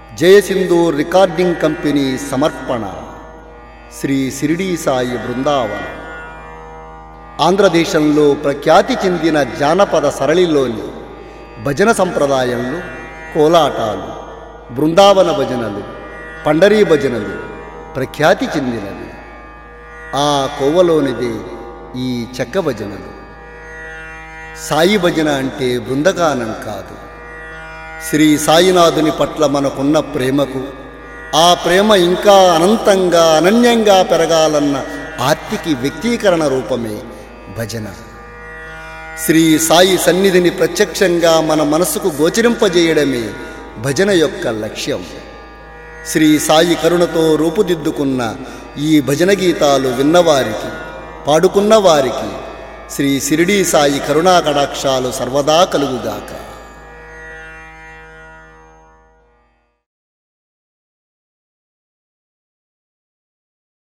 జయసింధూర్ recording company సమర్పణ శ్రీ సిరిడీ సాయి బృందావనం ఆంధ్రదేశంలో ప్రఖ్యాతి చెందిన జానపద సరళిలోని భజన సంప్రదాయంలో కోలాటాలు బృందావన భజనలు పండరీ భజనలు ప్రఖ్యాతి చెందినవి ఆ కోవలోనిదే ఈ చెక్క భజనలు సాయి భజన అంటే బృందగానం కాదు శ్రీ సాయినాథుని పట్ల మనకున్న ప్రేమకు ఆ ప్రేమ ఇంకా అనంతంగా అనన్యంగా పెరగాలన్న ఆర్తికి వ్యక్తీకరణ రూపమే భజన శ్రీ సాయి సన్నిధిని ప్రత్యక్షంగా మన మనసుకు గోచరింపజేయడమే భజన యొక్క లక్ష్యం శ్రీ సాయి కరుణతో రూపుదిద్దుకున్న ఈ భజన గీతాలు విన్నవారికి పాడుకున్న వారికి శ్రీ సిరిడీ సాయి కరుణా కటాక్షాలు సర్వదా కలుగుగాక